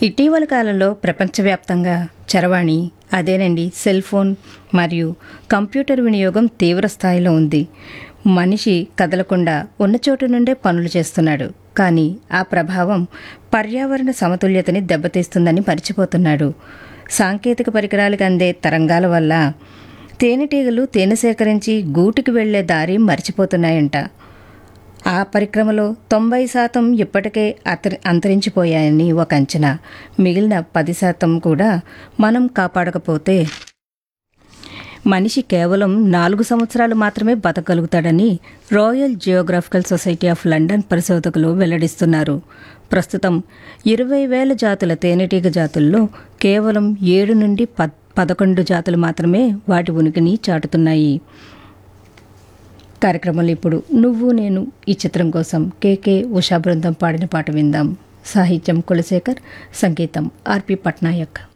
ఇటీవల కాలంలో ప్రపంచవ్యాప్తంగా చరవాణి అదేనండి సెల్ ఫోన్ మరియు కంప్యూటర్ వినియోగం తీవ్ర స్థాయిలో ఉంది మనిషి కదలకుండా ఉన్న చోటు నుండే పనులు చేస్తున్నాడు కానీ ఆ ప్రభావం పర్యావరణ సమతుల్యతని దెబ్బతీస్తుందని మర్చిపోతున్నాడు సాంకేతిక పరికరాలకు అందే తరంగాల వల్ల తేనెటీగలు తేనె సేకరించి గూటికి వెళ్లే దారి మర్చిపోతున్నాయంట ఆ పరిక్రమలో తొంభై శాతం ఇప్పటికే అతరి అంతరించిపోయాయని ఒక అంచనా మిగిలిన పది శాతం కూడా మనం కాపాడకపోతే మనిషి కేవలం నాలుగు సంవత్సరాలు మాత్రమే బతకగలుగుతాడని royal geographical society of London పరిశోధకులు వెల్లడిస్తున్నారు ప్రస్తుతం ఇరవై వేల జాతుల తేనెటీగ జాతుల్లో కేవలం ఏడు నుండి పద్ పదకొండు జాతులు మాత్రమే వాటి ఉనికిని చాటుతున్నాయి కార్యక్రమంలో ఇప్పుడు నువ్వు నేను ఈ చిత్రం కోసం కేకే ఉషా బృందం పాడిన పాట విందాం సాహిత్యం కులశేఖర్ సంగీతం ఆర్పి పట్నాయక్